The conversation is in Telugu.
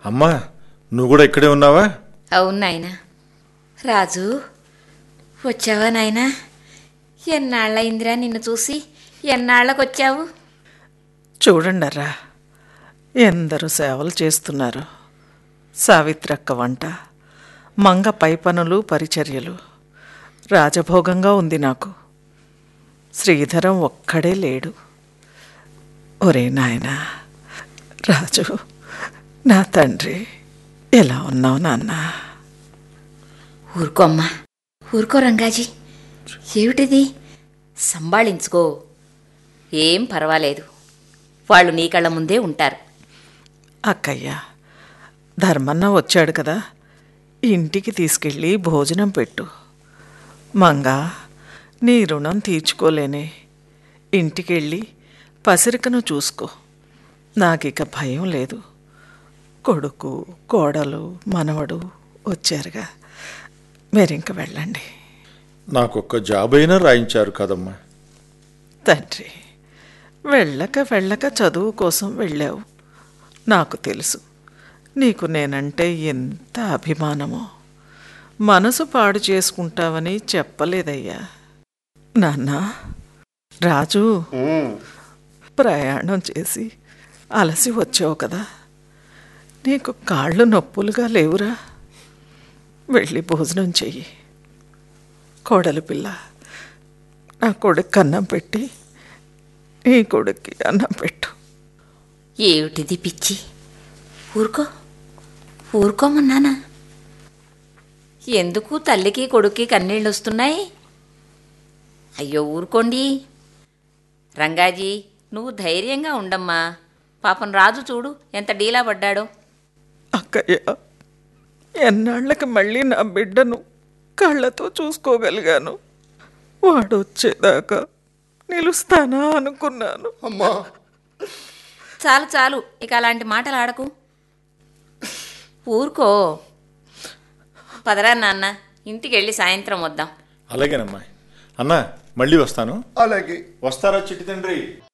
అమ్మా నువ్వు కూడా ఇక్కడే ఉన్నావా అవును నాయనా రాజు వచ్చావా నాయనా ఎన్నాళ్ళయిందిరా నిన్ను చూసి ఎన్నాళ్ళకొచ్చావు చూడండరా ఎందరూ సేవలు చేస్తున్నారు సావిత్రక్క వంట మంగ పై పనులు పరిచర్యలు రాజభోగంగా ఉంది నాకు శ్రీధరం ఒక్కడే లేడు ఒరే నాయనా రాజు నా తండ్రి ఎలా ఉన్నావు నాన్న ఊరుకో అమ్మా ఊరుకో రంగాజీ ఏమిటిది సంభాళించుకో ఏం పర్వాలేదు వాళ్ళు నీ కళ్ళ ముందే ఉంటారు అక్కయ్య ధర్మన్న వచ్చాడు కదా ఇంటికి తీసుకెళ్ళి భోజనం పెట్టు మంగ నీ రుణం తీర్చుకోలేనే ఇంటికెళ్ళి పసిరికను చూసుకో నాకిక భయం లేదు కొడుకు కోడలు మనవడు వచ్చారుగా మీరింక వెళ్ళండి నాకొక్క జాబ్ అయినా రాయించారు కదమ్మా తండ్రి వెళ్ళక వెళ్ళక చదువు కోసం వెళ్ళావు నాకు తెలుసు నీకు నేనంటే ఎంత అభిమానమో మనసు పాడు చేసుకుంటావని చెప్పలేదయ్యా నాన్న రాజు ప్రయాణం చేసి అలసి వచ్చావు కదా నీకు కాళ్ళు నొప్పులుగా లేవురా వెళ్ళి భోజనం చెయ్యి కోడలు పిల్ల నా కొడుకు అన్నం పెట్టి నీ కొడుక్కి అన్నం పెట్టు ఏమిటిది పిచ్చి ఊరుకో ఊరుకోమన్నానా ఎందుకు తల్లికి కొడుక్కి కన్నీళ్ళు వస్తున్నాయి అయ్యో ఊరుకోండి రంగాజీ నువ్వు ధైర్యంగా ఉండమ్మా పాపం రాజు చూడు ఎంత డీలా పడ్డాడో అక్కయ్య ఎన్నాళ్ళకి మళ్ళీ నా బిడ్డను కళ్ళతో చూసుకోగలిగాను వాడు వచ్చేదాకా నిలుస్తానా అనుకున్నాను అమ్మా చాలు చాలు ఇక అలాంటి మాటలు ఆడకు ఊరుకో పదరా నాన్న ఇంటికి వెళ్ళి సాయంత్రం వద్దాం అలాగేనమ్మా అన్నా మళ్ళీ వస్తాను అలాగే వస్తారా చిట్టి తండ్రి